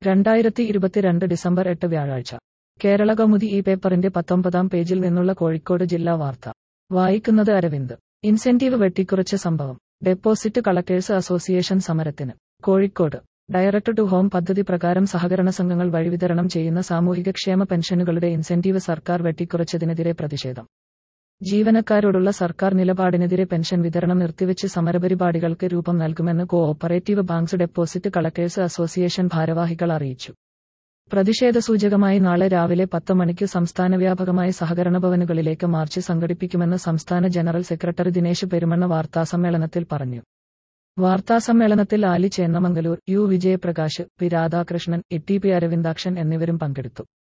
രണ്ടായിരത്തി ഇരുപത്തിരണ്ട് ഡിസംബർ എട്ട് വ്യാഴാഴ്ച കേരള കൗമുദി ഈ പേപ്പറിന്റെ പത്തൊമ്പതാം പേജിൽ നിന്നുള്ള കോഴിക്കോട് ജില്ലാ വാർത്ത വായിക്കുന്നത് അരവിന്ദ് ഇൻസെന്റീവ് വെട്ടിക്കുറച്ച സംഭവം ഡെപ്പോസിറ്റ് കളക്ടേഴ്സ് അസോസിയേഷൻ സമരത്തിന് കോഴിക്കോട് ഡയറക്ട് ടു ഹോം പദ്ധതി പ്രകാരം സഹകരണ സംഘങ്ങൾ വഴി വിതരണം ചെയ്യുന്ന സാമൂഹികക്ഷേമ പെൻഷനുകളുടെ ഇൻസെന്റീവ് സർക്കാർ വെട്ടിക്കുറച്ചതിനെതിരെ പ്രതിഷേധം ജീവനക്കാരോടുള്ള സർക്കാർ നിലപാടിനെതിരെ പെൻഷൻ വിതരണം നിർത്തിവെച്ച് സമരപരിപാടികൾക്ക് രൂപം നൽകുമെന്ന് cooperative banks deposit collectors association ഭാരവാഹികൾ അറിയിച്ചു പ്രതിഷേധ സൂചകമായി നാളെ രാവിലെ പത്ത് മണിക്ക് സംസ്ഥാന വ്യാപകമായി സഹകരണ ഭവനുകളിലേക്ക് മാർച്ച് സംഘടിപ്പിക്കുമെന്ന് സംസ്ഥാന ജനറൽ സെക്രട്ടറി ദിനേശ് പെരുമണ്ണ വാർത്താസമ്മേളനത്തിൽ പറഞ്ഞു വാർത്താസമ്മേളനത്തിൽ Ali Chennamangallur U Vijayaprakash P Radhakrishnan E T P Aravindakshan എന്നിവരും പങ്കെടുത്തു